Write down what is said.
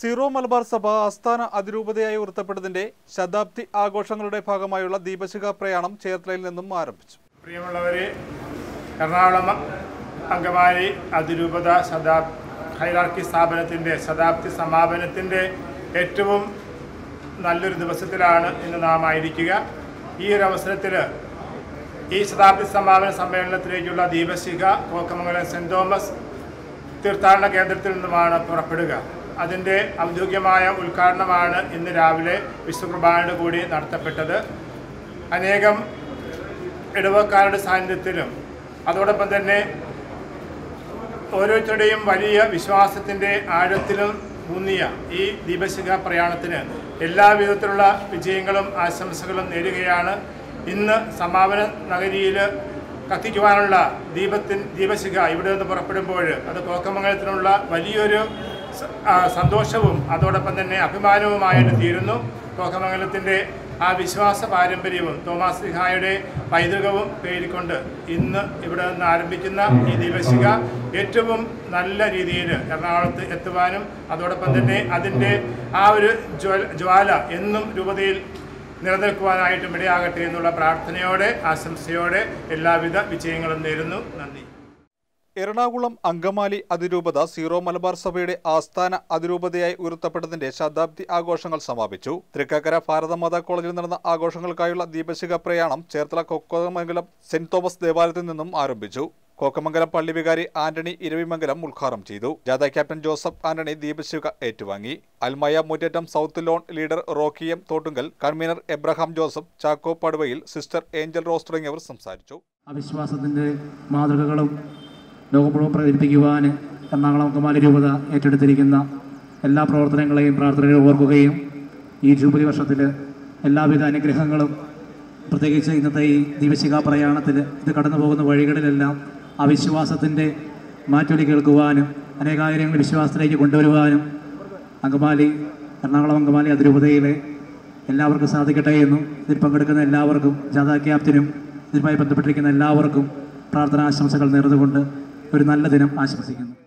zero Malabar സഭ ആസ്ഥാന അതിരൂപതയായി ഉയർത്തപ്പെട്ടതിന്റെ ശതാബ്ദി ആഘോഷങ്ങളുടെ ഭാഗമായുള്ള ദീപശിഖ പ്രയാണം ചേർത്തലയിൽ നിന്നും ആരംഭിച്ചു പ്രിയമുള്ളവരെ എറണാകുളം അങ്കമാലി അതിരൂപത ശതാബ് ഹൈറാർക്കി സ്ഥാപനത്തിൻ്റെ ശതാബ്ദി സമാപനത്തിൻ്റെ ഏറ്റവും നല്ലൊരു ദിവസത്തിലാണ് ഇന്ന് നാം ആയിരിക്കുക ഈ ഒരു അവസരത്തിൽ ഈ ശതാബ്ദി സമാപന സമ്മേളനത്തിലേക്കുള്ള ദീപശിഖ കോക്കമംഗലം സെൻറ് തോമസ് തീർത്ഥാടന കേന്ദ്രത്തിൽ നിന്നുമാണ് പുറപ്പെടുക അതിൻ്റെ ഔദ്യോഗികമായ ഉദ്ഘാടനമാണ് ഇന്ന് രാവിലെ വിശ്വകുർബാനയുടെ കൂടി നടത്തപ്പെട്ടത് അനേകം ഇടവക്കാരുടെ സാന്നിധ്യത്തിലും അതോടൊപ്പം തന്നെ ഓരോരുത്തരുടെയും വലിയ വിശ്വാസത്തിൻ്റെ ആഴത്തിലും ഊന്നിയ ഈ ദീപശിഖ പ്രയാണത്തിന് എല്ലാവിധത്തിലുള്ള വിജയങ്ങളും ആശംസകളും നേരുകയാണ് ഇന്ന് സമാപന നഗരിയിൽ കത്തിക്കുവാനുള്ള ദീപത്തിൻ ദീപശിഖ ഇവിടെ നിന്ന് പുറപ്പെടുമ്പോൾ അത് കോക്കമംഗലത്തിനുള്ള വലിയൊരു സ- ആ, സന്തോഷവും അതോടൊപ്പം തന്നെ അഭിമാനവുമായിട്ട് തീരുന്നു കോക്കമംഗലത്തിൻ്റെ ആ വിശ്വാസ പാരമ്പര്യവും തോമാസ് ലിഹായുടെ പൈതൃകവും പേരിക്കൊണ്ട് ഇന്ന് ഇവിടെ നിന്ന് ആരംഭിക്കുന്ന ഈ ദീപശിഖ ഏറ്റവും നല്ല രീതിയിൽ എറണാകുളത്ത് എത്തുവാനും അതോടൊപ്പം തന്നെ അതിൻ്റെ ആ ഒരു ജ്വല ജ്വാല എന്നും രൂപതയിൽ നിലനിൽക്കുവാനായിട്ടും ഇടയാകട്ടെ എന്നുള്ള പ്രാർത്ഥനയോടെ ആശംസയോടെ എല്ലാവിധ വിജയങ്ങളും നേരുന്നു നന്ദി എറണാകുളം അങ്കമാലി അതിരൂപത സീറോ മലബാർ സഭയുടെ ആസ്ഥാന അതിരൂപതയായി ഉയർത്തപ്പെട്ടതിന്റെ ശതാബ്ദി ആഘോഷങ്ങൾ സമാപിച്ചു തൃക്കാക്കര ഭാരതമാതാ കോളേജിൽ നടന്ന ആഘോഷങ്ങൾക്കായുള്ള ദീപശിഖ പ്രയാണം ചേർത്തല കൊക്കമംഗലം സെന്റ് തോമസ് ദേവാലയത്തിൽ നിന്നും ആരംഭിച്ചു കോക്കമംഗലം പള്ളി വികാരി ആന്റണി ഇരവിമംഗലം ഉദ്ഘാടനം ചെയ്തു ജാഥ ക്യാപ്റ്റൻ ജോസഫ് ആന്റണി ദീപശിഖ ഏറ്റുവാങ്ങി അൽമയ മുറ്റേറ്റം സൗത്ത് ലോൺ leader Rocky M Thottungal convener Abraham Joseph Chacko Paduvayil sister Angel Rose തുടങ്ങിയവർ സംസാരിച്ചു അവിശ്വാസത്തിൻ്റെ മാതൃകകളും ലോകമുഴുവൻ പ്രചരിപ്പിക്കുവാൻ എറണാകുളം അങ്കമാലി രൂപത ഏറ്റെടുത്തിരിക്കുന്ന എല്ലാ പ്രവർത്തനങ്ങളെയും പ്രാർത്ഥനകളെയും ഓർക്കുകയും ഈ ജൂബിലി വർഷത്തിൽ എല്ലാവിധ അനുഗ്രഹങ്ങളും പ്രത്യേകിച്ച് ഇന്നത്തെ ഈ ദീപശിഖാ പ്രയാണത്തിൽ ഇത് കടന്നു പോകുന്ന വഴികളിലെല്ലാം അവിശ്വാസത്തിൻ്റെ മാറ്റൊലി കേൾക്കുവാനും അനേകായിരങ്ങൾ വിശ്വാസത്തിലേക്ക് കൊണ്ടുവരുവാനും അങ്കമാലി എറണാകുളം അങ്കമാലി അതിരൂപതയിലെ എല്ലാവർക്കും സാധിക്കട്ടെ എന്നും ഇതിൽ പങ്കെടുക്കുന്ന എല്ലാവർക്കും ജാഥാ ക്യാപ്റ്റനും ഇതുമായി ബന്ധപ്പെട്ടിരിക്കുന്ന എല്ലാവർക്കും പ്രാർത്ഥനാശംസകൾ നേർന്നുകൊണ്ട് ഒരു നല്ല ദിനം ആശംസിക്കുന്നു